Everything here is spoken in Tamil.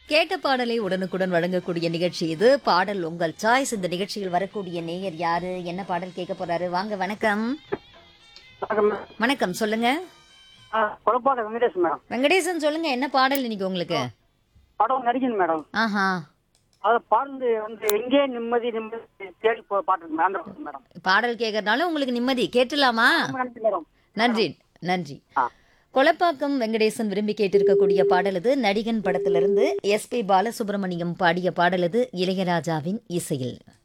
கேட்ட பாடலை உடனுக்குடன் வழங்கக்கூடிய நிகழ்ச்சி இது பாடல் உங்கள் சாய்ஸ் இந்த நிகழ்ச்சியில் வரக்கூடிய நேயர் யாரு என்ன பாடல் கேட்க போறாரு வாங்க வணக்கம் வணக்கம் மேம். வணக்கம் சொல்லுங்க ஆ, கொலப்பாக்க வெங்கடேஷ் மேடம் வெங்கடேசன் சொல்லுங்க என்ன பாடல் இன்னைக்கு உங்களுக்கு படம் நடிகன் மேடம் ஆஹா அது பாடு வந்து எங்கே நிம்மதி நிம்மதி தேடி போ பாட்டு மேம் அந்த பாட்டு மேடம் பாடல் கேட்கறதுனால உங்களுக்கு நிம்மதி கேட்டுலாமா ரொம்ப நன்றி மேடம் நன்றி நன்றி ஆ. கொலப்பாக்கம் வெங்கடேசன் விரும்பி கேட்டிருக்கக்கூடிய பாடல் இது நடிகன் படத்திலிருந்து எஸ் பி பாலசுப்ரமணியம் பாடிய பாடல் இது இளையராஜாவின் இசையில்